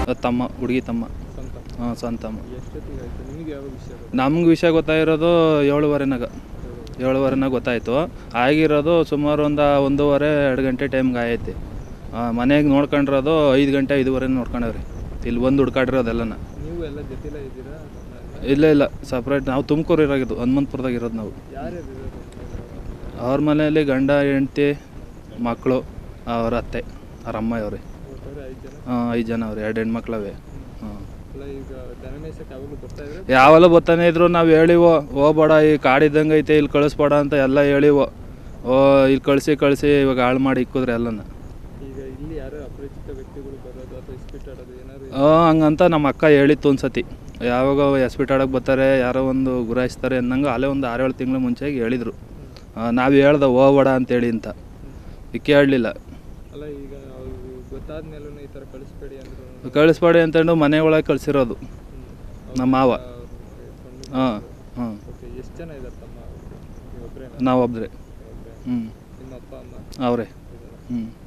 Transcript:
ಅದು ತಮ್ಮ ಹುಡುಗಿ ತಮ್ಮ ಸ್ವಂತ ಹಾಂ ಸ್ವಂತ ತಮ್ಮ ಎಷ್ಟೊತ್ತಿಗೆ ಆಯ್ತು ನಿಮಗೆ ಯಾವ ವಿಷಯ ಗೊತ್ತು ನಮ್ಗೆ ವಿಷಯ ಗೊತ್ತಾಗಿರೋದು ಏಳುವರೆನಾಗ ಏಳುವರೆನಾಗ ಗೊತ್ತಾಯಿತು ಆಗಿರೋದು ಸುಮಾರು ಒಂದು ಒಂದೂವರೆ ಎರಡು ಗಂಟೆ ಟೈಮ್ಗೆ ಆಗೈತಿ ಮನೆಗೆ ನೋಡ್ಕೊಂಡಿರೋದು ಐದು ಗಂಟೆ ಐದುವರೆ ನೋಡ್ಕೊಂಡವ್ರಿ ಇಲ್ಲಿ ಬಂದು ಹುಡ್ಕಾಡಿರೋದೆಲ್ಲನ ನೀವು ಎಲ್ಲ ಜೊತೆಲೇ ಇದ್ದೀರಾ ಇಲ್ಲ ಇಲ್ಲ ಸಪ್ರೇಟ್ ನಾವು ತುಮಕೂರು ಇರೋದು ಹನುಮಂತಪುರದಾಗ ಇರೋದು ನಾವು ಯಾರ್ಯಾರು ಇರೋದು ಅವ್ರ ಮನೆಯಲ್ಲಿ ಗಂಡ ಹೆಂಡ್ತಿ ಮಕ್ಕಳು ಅವ್ರ ಅತ್ತೆ ಅವ್ರ ಅಮ್ಮ ಅವ್ರೆ ಒಟ್ಟಾರೆ ಐದು ಜನ ಹಾಂ ಐದು ಜನ ಅವ್ರೆ ಎರಡು ಹೆಣ್ಮಕ್ಳವೆ ಹಾಂ ಅಲ್ಲ ಈಗ ದನಮೇಸಕ್ಕೆ ಯಾವಾಗಲೂ ಬರ್ತಾ ಇದ್ರೆ ಯಾವೆಲ್ಲ ಬರ್ತಾನೆ ಇದ್ರು ನಾವು ಹೇಳಿವೋ ಹೋಗ್ಬೇಡ ಈ ಕಾಡಿದ್ದಂಗೆ ಐತೆ ಇಲ್ಲಿ ಕಳಿಸ್ಬೇಡ ಅಂತ ಎಲ್ಲ ಹೇಳಿವೋ ಓ ಇಲ್ಲಿ ಕಳಿಸಿ ಕಳಿಸಿ ಇವಾಗ ಹಾಳು ಮಾಡಿ ಇಕ್ಕಿದ್ರೆ ಎಲ್ಲನ ಈಗ ಇಲ್ಲಿ ಯಾರೋ ಅಪರಿಚಿತ ವ್ಯಕ್ತಿಗಳು ಬರೋದು ಅಥವಾ ಇಸ್ಪಿಟ್ ಆಡೋದು ಏನಾದ್ರು ಆ, ಹಂಗಂತ ನಮ್ಮ ಅಕ್ಕ ಹೇಳಿತ್ತು ಒಂದು ಸತಿ ಯಾವಾಗ ಎಸ್ಪಿಟ್ ಆಡೋಕೆ ಬರ್ತಾರೆ ಯಾರೋ ಒಂದು ಗುರಾಯಿಸ್ತಾರೆ ಅನ್ನಂಗೆ ಅಲ್ಲೇ ಒಂದು ಆರೇಳು ತಿಂಗಳು ಮುಂಚೆಗೆ ಹೇಳಿದರು ನಾವು ಹೇಳ್ದೆ ಹೋಗ್ಬೇಡ ಅಂತೇಳಿ ಅಂತ ಈ ಕೇಳಲಿಲ್ಲ ಅಲ್ಲ ಈಗ ಅವ್ರು ಗೊತ್ತಾದ ಮೇಲೂ ಈ ಥರ ಕಳಿಸ್ಬೇಡಿ ಅಂದ್ರು ಕಳಿಸ್ಬೇಡಿ ಅಂತಂದು ಮನೆ ಒಳಗೆ ಕಳಿಸಿರೋದು ನಮ್ಮ ಮಾವ ಹಾಂ ಹಾಂ ಓಕೆ ಎಷ್ಟು ಜನ ಇದ್ದಾರೆ ತಮ್ಮ ನೀವು ಒಬ್ಬರೇ ನಾವೊಬ್ರೆ ಹ್ಞೂ ನಿಮ್ಮ ಅಪ್ಪ ಅಮ್ಮ ಅವರೇ ಇದ್ದಾರಾ? ಹ್ಞೂ